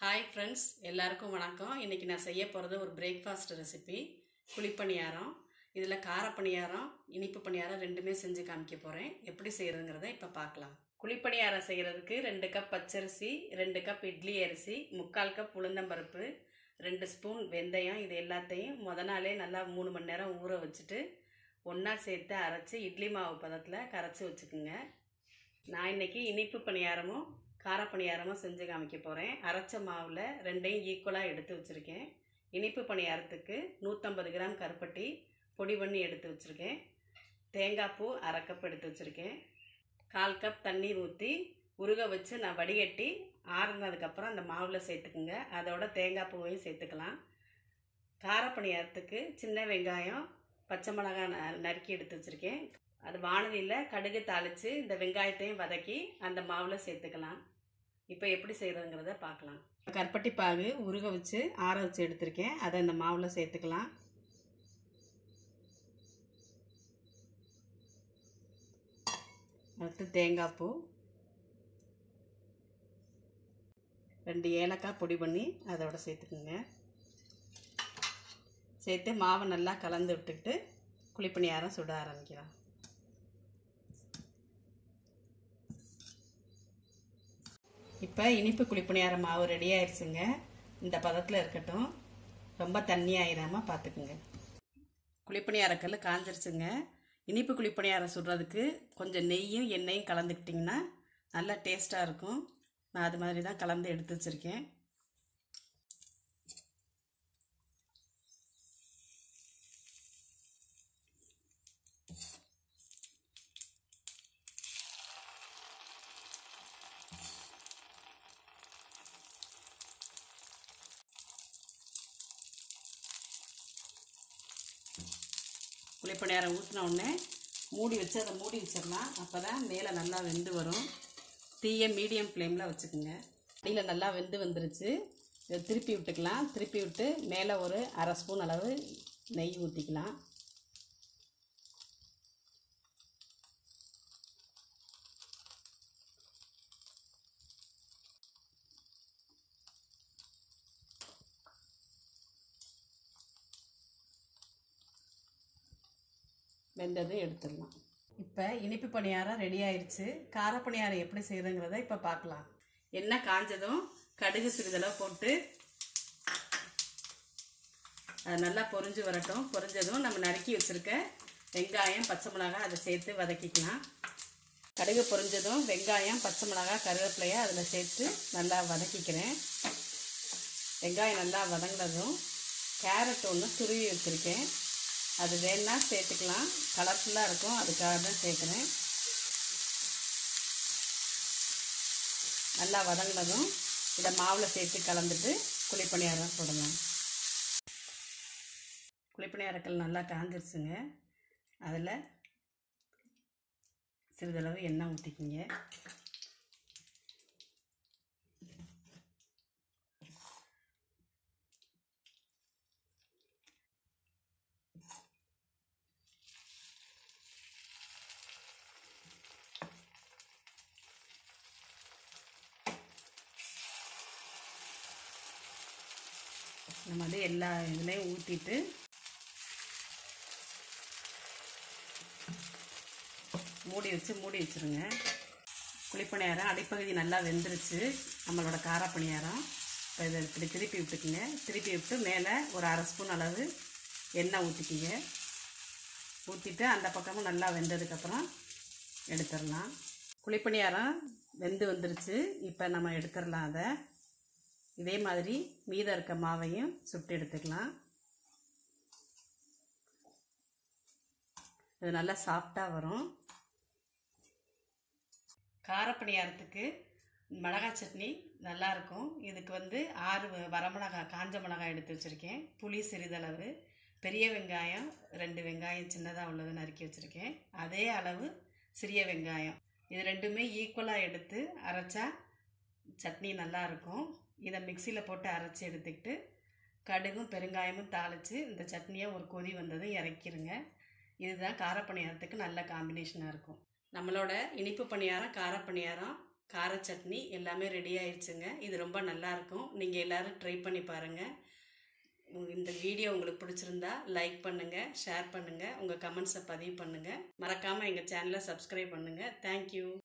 hi friends எல்லாருக்கும் வணக்கம் இன்றைக்கி நான் செய்ய போகிறது ஒரு பிரேக்ஃபாஸ்ட் ரெசிபி குழிப்பணியாரம் இதில் காரப்பணியாரம் இனிப்பு பணியாரம் ரெண்டுமே செஞ்சு காமிக்க போகிறேன் எப்படி செய்கிறதுங்கிறத இப்போ பார்க்கலாம் குழிப்பணியாரம் செய்கிறதுக்கு ரெண்டு கப் பச்சரிசி ரெண்டு கப் இட்லி அரிசி முக்கால் கப் உளுந்தம்பருப்பு ரெண்டு ஸ்பூன் வெந்தயம் இது எல்லாத்தையும் முத நாளே நல்லா மூணு மணி நேரம் ஊற வச்சுட்டு ஒன்றா சேர்த்து அரைச்சி இட்லி மாவு பதத்தில் கரைச்சி வச்சுக்குங்க நான் இன்னைக்கு இனிப்பு பணியாரமும் கார பணியாரமும் செஞ்சு காமிக்க போகிறேன் அரைச்ச மாவில் ரெண்டையும் ஈக்குவலாக எடுத்து வச்சுருக்கேன் இனிப்பு பணியாரத்துக்கு நூற்றம்பது கிராம் கருப்பட்டி பொடி பண்ணி எடுத்து வச்சுருக்கேன் தேங்காய் பூ அரை கப் எடுத்து வச்சுருக்கேன் கால் கப் தண்ணீர் ஊற்றி உருக வச்சு நான் வடிகட்டி ஆறுனதுக்கப்புறம் அந்த மாவில் சேர்த்துக்குங்க அதோட தேங்காய் பூவையும் சேர்த்துக்கலாம் கார பணியாரத்துக்கு சின்ன வெங்காயம் பச்சை மிளகாய் ந- நறுக்கி எடுத்து வச்சுருக்கேன் அது வானலியில் கடுகு தாளித்து இந்த வெங்காயத்தையும் வதக்கி அந்த மாவில் சேர்த்துக்கலாம் இப்போ எப்படி செய்கிறதுங்கிறத பார்க்கலாம் கருப்பட்டி பாகு உருக வச்சு ஆற வச்சு எடுத்திருக்கேன் அதை இந்த மாவில் சேர்த்துக்கலாம் அடுத்து தேங்காய் பூ ரெண்டு ஏலக்காய் பொடி பண்ணி அதோட சேர்த்துக்குங்க சேர்த்து மாவை நல்லா கலந்து விட்டுக்கிட்டு குழிப்பணியாரம் சுட ஆரம்பிக்கலாம் இப்போ இனிப்பு குழிப்பணியார மாவு ரெடி ஆயிடுச்சுங்க இந்த பதத்தில் இருக்கட்டும் ரொம்ப தண்ணி ஆயிடாமல் பார்த்துக்குங்க குழிப்பணியாரக்கல் காஞ்சிருச்சுங்க இனிப்பு குழிப்பணியாரம் சுடுறதுக்கு கொஞ்சம் நெய்யும் எண்ணெயும் கலந்துக்கிட்டிங்கன்னா நல்லா டேஸ்ட்டாக இருக்கும் நான் அது மாதிரி தான் கலந்து எடுத்து வச்சுருக்கேன் குழிப்பணியாரம் ஊற்றின உடனே மூடி வச்சு அதை மூடி வச்சிடலாம் அப்போ தான் மேலே நல்லா வெந்து வரும் தீயை மீடியம் ஃப்ளேமில் வச்சுக்கோங்க அடியில் நல்லா வெந்து வந்துருச்சு இதை திருப்பி விட்டுக்கலாம் திருப்பி விட்டு மேலே ஒரு அரை ஸ்பூன் அளவு நெய் ஊற்றிக்கலாம் வெந்தது எடுத்துடலாம் இப்போ இனிப்பு பணியாரம் ரெடி ஆயிடுச்சு கார பணியாரம் எப்படி செய்யுதுங்கிறத இப்போ பார்க்கலாம் எண்ணெய் காஞ்சதும் கடுகு சிறிதளவு போட்டு அது நல்லா பொரிஞ்சு வரட்டும் பொரிஞ்சதும் நம்ம நறுக்கி வச்சுருக்க வெங்காயம் பச்சை மிளகாய் அதை சேர்த்து வதக்கிக்கலாம் கடுகு பொரிஞ்சதும் வெங்காயம் பச்சை மிளகாய் கருவேப்பிலையை அதில் சேர்த்து நல்லா வதக்கிக்கிறேன் வெங்காயம் நல்லா வதங்கினதும் கேரட் ஒன்று துருவி வச்சுருக்கேன் அது வேணா சேர்த்துக்கலாம் கலர்ஃபுல்லாக இருக்கும் அதுக்காக தான் சேர்க்குறேன் நல்லா வதங்கினதும் இதை மாவில் சேர்த்து கலந்துட்டு குழிப்பணியாரம் சுடலாம் குழிப்பணியாரக்கல் நல்லா காஞ்சிருச்சுங்க அதில் சிறிதளவு எண்ணெய் ஊற்றிக்கிங்க இந்த மாதிரி எல்லா இதுலேயும் ஊற்றிட்டு மூடி வச்சு மூடி வச்சுருங்க குழிப்பணியாரம் அடிப்பகுதி நல்லா வெந்துருச்சு நம்மளோட காரப்பணியாரம் இப்போ இதை இப்படி திருப்பி விட்டுக்குங்க திருப்பி விட்டு மேலே ஒரு அரை ஸ்பூன் அளவு எண்ணெய் ஊற்றிக்கிங்க ஊற்றிட்டு அந்த பக்கமும் நல்லா வெந்ததுக்கப்புறம் எடுத்துடலாம் குழிப்பணியாரம் வெந்து வந்துருச்சு இப்போ நம்ம எடுத்துடலாம் அதை இதே மாதிரி மீதம் இருக்க மாவையும் சுட்டு எடுத்துக்கலாம் இது நல்லா சாஃப்டாக வரும் காரப்பணியாரத்துக்கு மிளகாய் சட்னி நல்லாயிருக்கும் இதுக்கு வந்து ஆறு வ- வரமிளகாய் காஞ்ச மிளகாய் எடுத்து வச்சுருக்கேன் புளி சிறிதளவு பெரிய வெங்காயம் ரெண்டு வெங்காயம் சின்னதாக உள்ளது நறுக்கி வச்சுருக்கேன் அதே அளவு சிறிய வெங்காயம் இது ரெண்டுமே ஈக்குவலாக எடுத்து அரைச்சா சட்னி நல்லா இருக்கும் இதை மிக்சியில் போட்டு அரைச்சி எடுத்துக்கிட்டு கடுகும் பெருங்காயமும் தாளித்து இந்த சட்னியை ஒரு கொதி வந்ததும் இறக்கிருங்க இதுதான் காரப்பணியாரத்துக்கு நல்ல காம்பினேஷனாக இருக்கும் நம்மளோட இனிப்பு பணியாரம் காரப்பணியாரம் கார சட்னி எல்லாமே ரெடி ஆயிடுச்சுங்க இது ரொம்ப நல்லா இருக்கும் நீங்கள் எல்லாரும் ட்ரை பண்ணி பாருங்கள் இந்த வீடியோ உங்களுக்கு பிடிச்சிருந்தா லைக் பண்ணுங்கள் ஷேர் பண்ணுங்கள் உங்கள் கமெண்ட்ஸை பதிவு பண்ணுங்கள் மறக்காமல் எங்கள் சேனலை சப்ஸ்கிரைப் பண்ணுங்கள் தேங்க்யூ